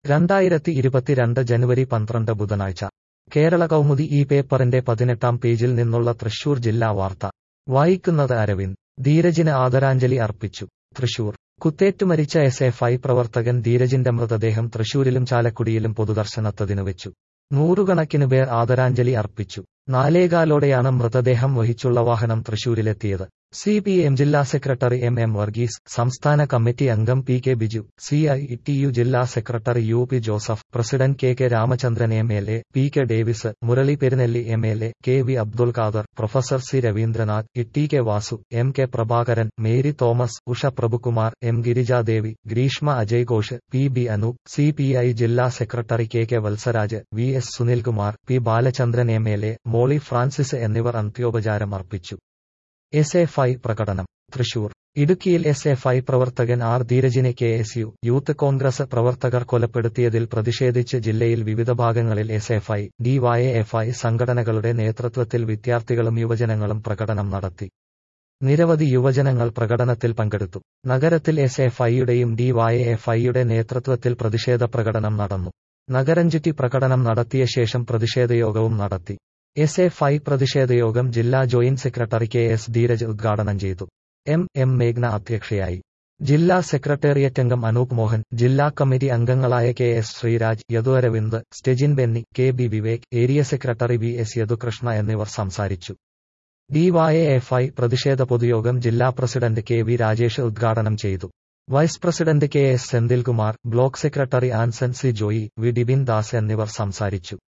രണ്ടായിരത്തി ഇരുപത്തിരണ്ട് ജനുവരി പന്ത്രണ്ട് ബുധനാഴ്ച കേരള കൗമുദി ഈ പേപ്പറിന്റെ പതിനെട്ടാം പേജിൽ നിന്നുള്ള തൃശൂർ ജില്ലാ വാർത്ത വായിക്കുന്നത് അരവിന്ദ് ധീരജിന് ആദരാഞ്ജലി അർപ്പിച്ചു തൃശൂർ കുത്തേറ്റു മരിച്ച എസ് എഫ് ഐ പ്രവർത്തകൻ ധീരജിന്റെ മൃതദേഹം തൃശൂരിലും ചാലക്കുടിയിലും പൊതുദർശനത്തതിനു വെച്ചു നൂറുകണക്കിന് പേർ ആദരാഞ്ജലി അർപ്പിച്ചു നാലേകാലോടെയാണ് മൃതദേഹം വഹിച്ചുള്ള വാഹനം തൃശൂരിലെത്തിയത് സി പി എം ജില്ലാ സെക്രട്ടറി എം എം വർഗീസ് സംസ്ഥാന കമ്മിറ്റി അംഗം P K Biju C I T U ജില്ലാ secretary U P Joseph president K K Ramachandran M L A P K Davis Murali Perunnelli M L A K V Abdul Khader professor C Raveendranath T K Vasu M K Prabhakaran Mary Thomas Usha Prabhukumar M Girijadevi Greeshma Ajay Ghosh P B Anoop C P I ജില്ലാ secretary K K Valsaraj V S Sunilkumar P Balachandran M L A Molly Francis എന്നിവർ അന്ത്യോപചാരം അർപ്പിച്ചു S F I പ്രകടനം തൃശൂർ ഇടുക്കിയിൽ S F I പ്രവർത്തകൻ R ധീരജിനെ K S U youth Congress പ്രവർത്തകർ കൊലപ്പെടുത്തിയതിൽ പ്രതിഷേധിച്ച് ജില്ലയിൽ വിവിധ ഭാഗങ്ങളിൽ S F I D Y F I സംഘടനകളുടെ നേതൃത്വത്തിൽ വിദ്യാർത്ഥികളും യുവജനങ്ങളും പ്രകടനം നടത്തി നിരവധി യുവജനങ്ങൾ പ്രകടനത്തിൽ പങ്കെടുത്തു നഗരത്തിൽ എസ് എഫ് ഐയുടെയും ഡിവൈഎഫ് ഐയുടെ നേതൃത്വത്തിൽ പ്രതിഷേധ പ്രകടനം നടന്നു നഗരം ചുറ്റി പ്രകടനം നടത്തിയ ശേഷം പ്രതിഷേധയോഗവും നടത്തി എസ് എഫ് ഐ പ്രതിഷേധയോഗം ജില്ലാ joint secretary K S Dheeraj ഉദ്ഘാടനം ചെയ്തു എം എം മേഘ്ന അധ്യക്ഷയായി ജില്ലാ സെക്രട്ടേറിയറ്റ് അംഗം അനൂപ് മോഹൻ ജില്ലാ കമ്മിറ്റി അംഗങ്ങളായ K S Sreeraj Yadu Aravind Stejin Benny K B Vivek area secretary V S Yadukrishna എന്നിവർ സംസാരിച്ചു ഡിവൈഎഫ്ഐ പ്രതിഷേധ പൊതുയോഗം ജില്ലാ പ്രസിഡന്റ് കെ വി രാജേഷ് ഉദ്ഘാടനം ചെയ്തു vice president K S Senthilkumar block secretary Anson C Joy V Dibin Das എന്നിവർ സംസാരിച്ചു